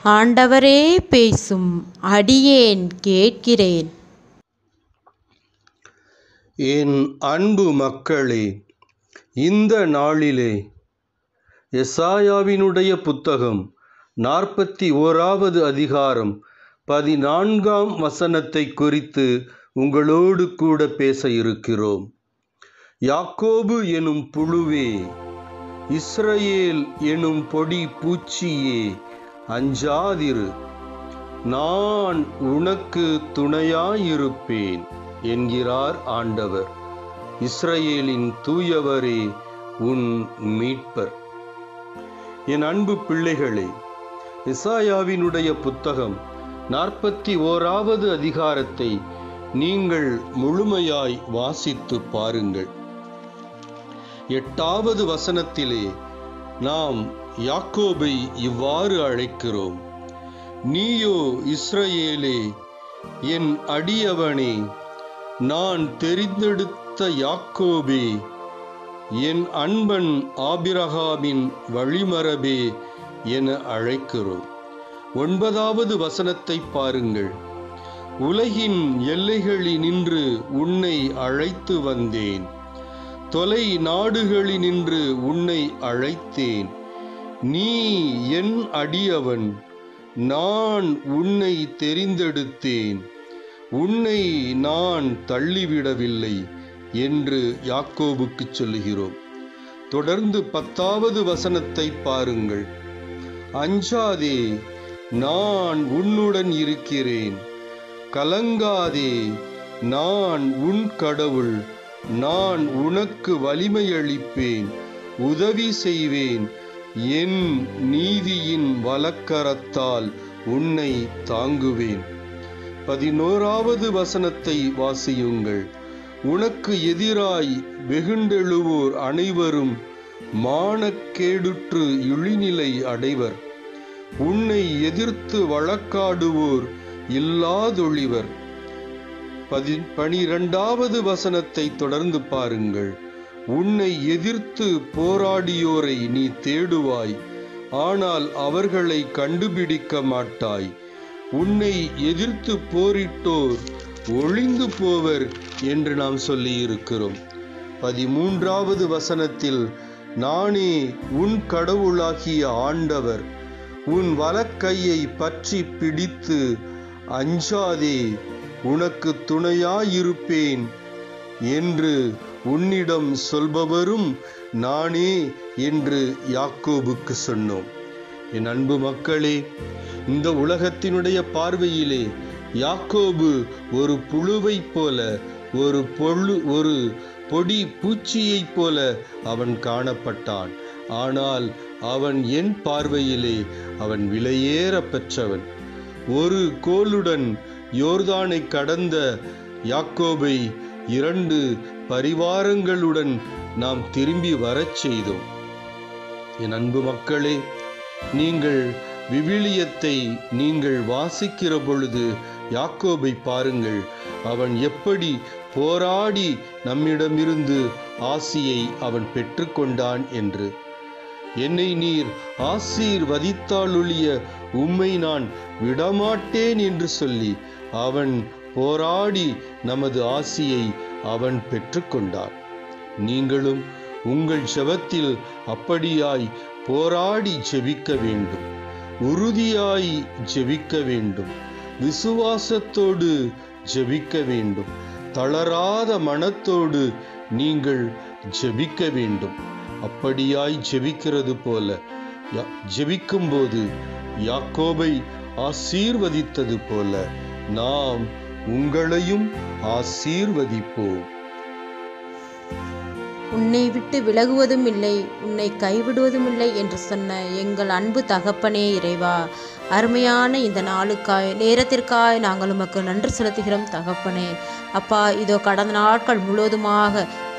ஆண்டவரே பேசும் அடியேன் கேட்கிறேன் என் அன்பு மக்களே இந்த நாளிலே எசாயாவினுடைய புத்தகம் நாற்பத்தி ஓராவது அதிகாரம் பதினான்காம் வசனத்தை குறித்து உங்களோடு கூட பேச இருக்கிறோம் யாக்கோபு எனும் புழுவே இஸ்ரவேல் எனும் பொடி பூச்சியே அஞ்சாதிரு நான் உனக்கு துணையாயிருப்பேன் என்கிறார் ஆண்டவர் இஸ்ரவேலின் தூயவரே உன் மீட்பர் என் அன்பு பிள்ளைகளே இசாயாவினுடைய புத்தகம் நாற்பத்தி ஓராவது அதிகாரத்தை நீங்கள் முழுமையாய் வாசித்து பாருங்கள் எட்டாவது வசனத்திலே நாம் யாக்கோபை இவ்வாறு அழைக்கிறோம் நீயோ இஸ்ரவேலே என் அடியவனே நான் தெரிந்தெடுத்த யாக்கோபே என் அன்பன் ஆபிரகாமின் வழிமரபே என அழைக்கிறோம் ஒன்பதாவது வசனத்தை பாருங்கள் உலகின் எல்லைகளினின்று உன்னை அழைத்து வந்தேன் தொலை நாடுகளினின்று உன்னை அழைத்தேன் நீ என் அடியவன் நான் உன்னை தெரிந்தெடுத்தேன் உன்னை நான் தள்ளிவிடவில்லை என்று யாக்கோபுக்கு சொல்லுகிறோம் தொடர்ந்து பத்தாவது வசனத்தை பாருங்கள் அஞ்சாதே நான் உன்னுடன் இருக்கிறேன் கலங்காதே நான் உன் கடவுள் நான் உனக்கு வலிமையளிப்பேன் உதவி செய்வேன் என் நீதியின் வலக்கரத்தால் உன்னை தாங்குவேன் பதினோராவது வசனத்தை வாசியுங்கள் உனக்கு எதிராய் வெகுண்டெழுவோர் அனைவரும் மானக்கேடுற்று இழிநிலை அடைவர் உன்னை எதிர்த்து வழக்காடுவோர் இல்லாதொழிவர் பதி பனிரெண்டாவது வசனத்தை தொடர்ந்து பாருங்கள் உன்னை எதிர்த்து போராடியோரை நீ தேடுவாய் ஆனால் அவர்களை கண்டுபிடிக்க மாட்டாய் உன்னை எதிர்த்து போரிட்டோர் ஒளிந்து போவர் என்று நாம் சொல்லியிருக்கிறோம் பதிமூன்றாவது வசனத்தில் நானே உன் கடவுளாகிய ஆண்டவர் உன் வலக்கையை பற்றி பிடித்து அஞ்சாதே உனக்கு துணையாயிருப்பேன் என்று உன்னிடம் சொல்பவரும் நானே என்று யாக்கோபுக்கு சொன்னோம் என் அன்பு மக்களே இந்த உலகத்தினுடைய பார்வையிலே யாக்கோபு ஒரு புழுவைப் போல ஒரு பொழு ஒரு பொடி பூச்சியைப் போல அவன் காணப்பட்டான் ஆனால் அவன் என் பார்வையிலே அவன் விலையேற பெற்றவன் ஒரு கோலுடன் யோர்தானை கடந்த யாக்கோபை இரண்டு பரிவாரங்களுடன் நாம் திரும்பி வரச் செய்தோம் என் அன்பு மக்களே நீங்கள் விவிலியத்தை நீங்கள் வாசிக்கிற பொழுது யாக்கோபை பாருங்கள் அவன் எப்படி போராடி நம்மிடமிருந்து ஆசியை அவன் பெற்றுக்கொண்டான் என்று என்னை நீர் ஆசீர்வதித்தாலொழிய உம்மை நான் விடமாட்டேன் என்று சொல்லி அவன் போராடி நமது ஆசியை அவன் பெற்றுக்கொண்டான் நீங்களும் உங்கள் ஜெபத்தில் அப்படியாய் போராடி ஜெபிக்க வேண்டும் உறுதியாய் ஜெபிக்க வேண்டும் விசுவாசத்தோடு ஜெபிக்க வேண்டும் தளராத மனத்தோடு நீங்கள் ஜெபிக்க வேண்டும் அப்படியாய் ஜெபிக்கிறது போல யா- ஜெபிக்கும்போது யாக்கோபை ஆசீர்வதித்தது போல நாம் உங்களையும் ஆசீர்வதிப்போம் உன்னை விட்டு விலகுவதும் இல்லை உன்னை கைவிடுவதும் இல்லை என்று சொன்ன எங்கள் அன்பு தகப்பனே இறைவா அருமையான இந்த நாளுக்காய் நேரத்திற்காய் நாங்கள் உமக்கு நன்றி செலுத்துகிறோம் தகப்பனே அப்பா இதோ கடந்த நாட்கள் முழுவதுமாக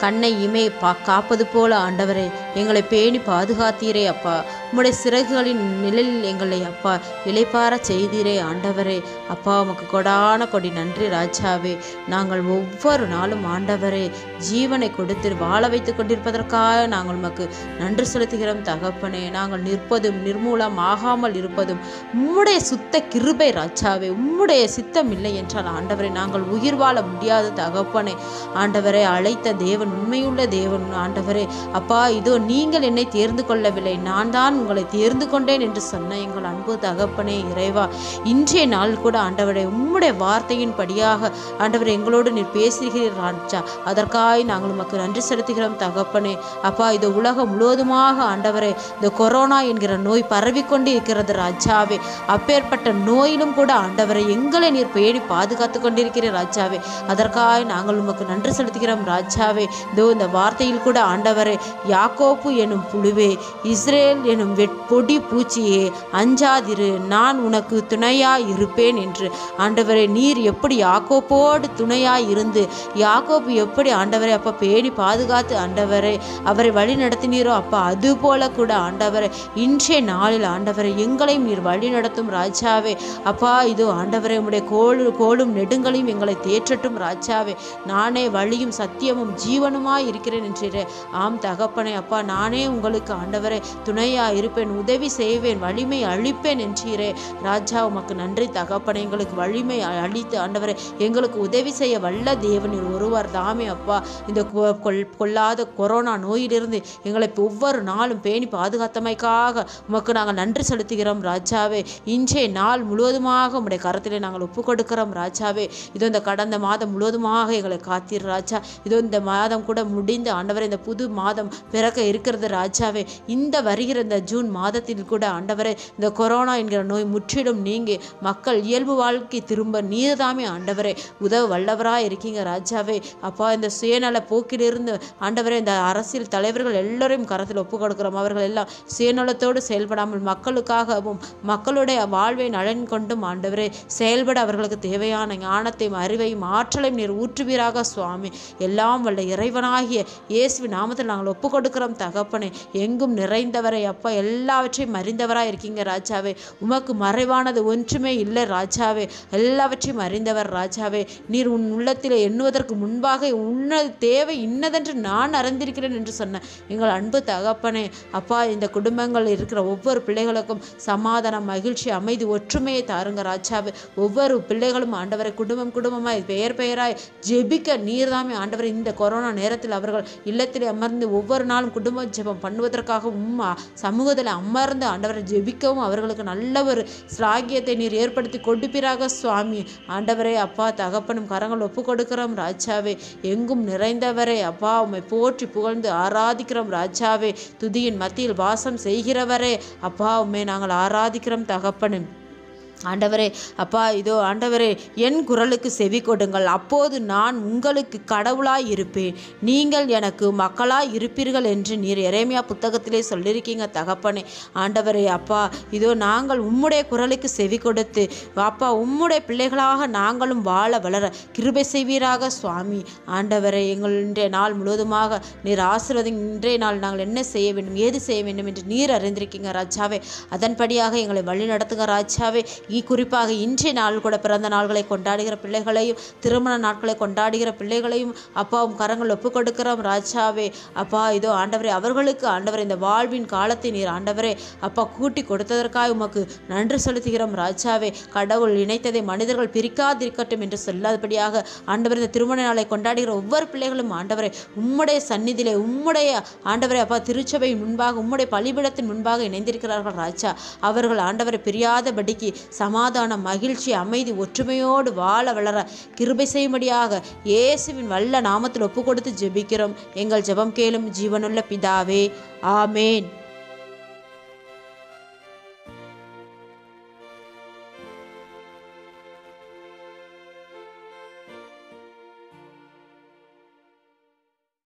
கண்ணை இமை பா காப்பது போல ஆண்டவரே எங்களை பேணி பாதுகாத்தீரே அப்பா உம்முடைய சிறகுகளின் நிழலில் எங்களை அப்பா இளைப்பார செய்தீரே ஆண்டவரே அப்பா உமக்கு கொடான கொடி நன்றி ராஜாவே நாங்கள் ஒவ்வொரு நாளும் ஆண்டவரே ஜீவனை கொடுத்து வாழ வைத்து கொண்டிருப்பதற்காக நாங்கள் உமக்கு நன்றி செலுத்துகிறோம் தகப்பனே நாங்கள் நிற்பதும் நிர்மூலம் ஆகாமல் இருப்பதும் உம்முடைய சுத்த கிருபை ராஜாவே உம்முடைய சித்தம் இல்லை என்றால் ஆண்டவரை நாங்கள் உயிர் வாழ முடியாத தகப்பனே ஆண்டவரை அழைத்த தேவன் உண்மையுள்ள தேவன் ஆண்டவரே அப்பா இதோ நீங்கள் என்னை தேர்ந்து கொள்ளவில்லை நான் தான் உங்களை தேர்ந்து கொண்டேன் என்று சொன்ன எங்கள் அன்பு தகப்பனே இறைவா இன்றைய நாள் கூட ஆண்டவரே உம்முடைய வார்த்தையின் படியாக ஆண்டவரே எங்களோடு நீர் பேசுகிறீர் ராஜா அதற்காக நாங்கள் உமக்கு நன்றி செலுத்துகிறோம் தகப்பனே அப்பா இது உலகம் முழுவதுமாக ஆண்டவரே இந்த கொரோனா என்கிற நோய் பரவிக்கொண்டு இருக்கிறது ராஜாவே அப்பேற்பட்ட நோயிலும் கூட ஆண்டவரை எங்களை நீர் பேடி பாதுகாத்து கொண்டிருக்கிறீர் ராஜாவே அதற்காக நாங்கள் உமக்கு நன்றி செலுத்துகிறோம் ராஜாவே இதோ இந்த வார்த்தையில் கூட ஆண்டவரே யாக்கோப்பு எனும் புழுவே இஸ்ரேல் எனும் வெட்பொடி பூச்சியே அஞ்சாதிரு நான் உனக்கு துணையாய் இருப்பேன் என்று ஆண்டவரே நீர் எப்படி யாக்கோப்போடு துணையாய் இருந்து யாக்கோப்பு எப்படி ஆண்டவரை அப்பா பேணி பாதுகாத்து ஆண்டவரை அவரை வழி நடத்தினீரோ அப்பா அது போல கூட ஆண்டவரை இன்றைய நாளில் ஆண்டவரை எங்களையும் நீர் வழி நடத்தும் ராஜாவே அப்பா இதோ ஆண்டவரை உம்முடைய கோளு கோலும் நெடுங்களையும் எங்களை தேற்றட்டும் ராஜாவே நானே வழியும் சத்தியமும் ஜீவனுமாய் இருக்கிறேன் என்றீரே ஆம் தகப்பனே அப்பா நானே உங்களுக்கு ஆண்டவரை துணையா இருப்பேன் உதவி செய்வேன் வலிமை அளிப்பேன் என்றீரே ராஜா உமக்கு நன்றி தகப்பனே எங்களுக்கு வலிமை அளித்து ஆண்டவரை எங்களுக்கு உதவி செய்ய வல்ல தேவனில் ஒருவர் தாமே அப்பா இந்த கொ- கொல்- கொல்லாத கொரோனா நோயிலிருந்து எங்களை ஒவ்வொரு நாளும் பேணி பாதுகாத்தமைக்காக உமக்கு நாங்கள் நன்றி செலுத்துகிறோம் ராஜாவே இன்றைய நாள் முழுவதுமாக உம்முடைய கரத்திலே நாங்கள் ஒப்பு கொடுக்கிறோம் ராஜாவே இதோ இந்த கடந்த மாதம் முழுவதுமாக எங்களை காத்தீர் ராஜா இதோ இந்த மாதம் கூட முடிந்து ஆண்டவரே இந்த புது மாதம் பிறக்க இருக்கிறது ராஜாவே இந்த வருகிற இந்த ஜூன் மாதத்தில் கூட ஆண்டவரே இந்த கொரோனா என்கிற நோய் முற்றிலும் நீங்கி மக்கள் இயல்பு வாழ்க்கை திரும்ப நீர்தாமே ஆண்டவரே உதவ வல்லவராக இருக்கீங்க ராஜாவே அப்பா இந்த சுயநல போக்கிலிருந்து ஆண்டவரே இந்த அரசியல் தலைவர்கள் எல்லோரையும் கரத்தில் ஒப்பு கொடுக்கிறோம் அவர்கள் எல்லாம் சுயநலத்தோடு செயல்படாமல் மக்களுக்காகவும் மக்களுடைய வாழ்வை நலன் கொண்டும் ஆண்டவரே செயல்பட அவர்களுக்கு தேவையான ஞானத்தையும் அறிவையும் ஆற்றலையும் நீர் ஊற்றுவீராக சுவாமி எல்லாம் வல்ல இறைவனாகிய இயேசுவின் நாமத்தில் நாங்கள் ஒப்பு கொடுக்கிறோம் தகப்பனே எங்கும் நிறைந்தவரை அப்பா எல்லாவற்றையும் அறிந்தவராக இருக்கீங்க ராஜாவே உமக்கு மறைவானது ஒன்றுமே இல்லை ராஜாவே எல்லாவற்றையும் அறிந்தவர் ராஜாவே நீர் உன் உள்ளத்திலே எண்ணுவதற்கு முன்பாக உன்ன தேவை இன்னதென்று நான் அறிந்திருக்கிறேன் என்று சொன்ன எங்கள் அன்பு தகப்பனே அப்பா இந்த குடும்பங்கள் இருக்கிற ஒவ்வொரு பிள்ளைகளுக்கும் சமாதானம் மகிழ்ச்சி அமைதி ஒற்றுமையை தாருங்க ராஜாவே ஒவ்வொரு பிள்ளைகளும் ஆண்டவரை குடும்பம் குடும்பமாய் பெயர் பெயராய் ஜெபிக்க நீர்தாமே ஆண்டவரை இந்த கொரோனா நேரத்தில் அவர்கள் இல்லத்திலே அமர்ந்து ஒவ்வொரு நாளும் குடும்ப ஜெபம் பண்ணுவதற்காக உம்மா சமூகத்தில் அமர்ந்து ஆண்டவரை ஜெபிக்கவும் அவர்களுக்கு நல்ல ஒரு ஸ்லாகியத்தை நீர் ஏற்படுத்தி கொடுப்பீராக சுவாமி ஆண்டவரே அப்பா தகப்பனும் கரங்கள் ஒப்பு கொடுக்கிறோம் ராஜாவே எங்கும் நிறைந்தவரே அப்பா உம்மை போற்றி புகழ்ந்து ஆராதிக்கிறோம் ராஜாவே துதியின் மத்தியில் வாசம் செய்கிறவரே அப்பா உம்மை நாங்கள் ஆராதிக்கிறோம் தகப்பனும் ஆண்டவரே அப்பா இதோ ஆண்டவரே என் குரலுக்கு செவி கொடுங்கள் அப்போது நான் உங்களுக்கு கடவுளாய் இருப்பேன் நீங்கள் எனக்கு மக்களாய் இருப்பீர்கள் என்று நீர் எரேமியா புத்தகத்திலே சொல்லியிருக்கீங்க தகப்பனே ஆண்டவரே அப்பா இதோ நாங்கள் உம்முடைய குரலுக்கு செவி கொடுத்து அப்பா உம்முடைய பிள்ளைகளாக நாங்களும் வாழ வளர கிருபை செய்வீராக சுவாமி ஆண்டவரே எங்கள் இன்றைய நாள் முழுவதுமாக நீர் ஆசீர்வதி இன்றைய நாள் நாங்கள் என்ன செய்ய வேண்டும் ஏது செய்ய வேண்டும் என்று நீர் அறிந்திருக்கீங்க ராஜாவே அதன்படியாக எங்களை வழி நடத்துங்க ராஜாவே இ குறிப்பாக இன்றைய நாள் கூட பிறந்த நாள்களை கொண்டாடுகிற பிள்ளைகளையும் திருமண நாட்களை கொண்டாடுகிற பிள்ளைகளையும் அப்பாவும் கரங்கள் ஒப்பு கொடுக்கிறோம் ராஜாவே அப்பா இதோ ஆண்டவரே அவர்களுக்கு ஆண்டவரே இந்த வாழ்வின் காலத்தை நீர் ஆண்டவரே அப்பா கூட்டி கொடுத்ததற்காக உமக்கு நன்றி செலுத்துகிறோம் ராஜாவே கடவுள் இணைத்ததை மனிதர்கள் பிரிக்காதிருக்கட்டும் என்று சொல்லாதபடியாக ஆண்டவர் இந்த திருமண நாளை கொண்டாடுகிற ஒவ்வொரு பிள்ளைகளும் ஆண்டவரே உம்முடைய சந்நிதியிலே உம்முடைய ஆண்டவரே அப்பா திருச்சபை முன்பாக உம்முடைய பலிபிடத்தின் முன்பாக இணைந்திருக்கிறார்கள் ராஜா அவர்கள் ஆண்டவரை பிரியாதபடிக்கு சமாதானம் மகிழ்ச்சி அமைதி ஒற்றுமையோடு வாழ வளர கிருபை செய்யும்படியாக இயேசுவின் வல்ல நாமத்தில் ஒப்பு கொடுத்து ஜெபிக்கிறோம் எங்கள் ஜெபம் கேளும் ஜீவனுள்ள பிதாவே ஆமேன்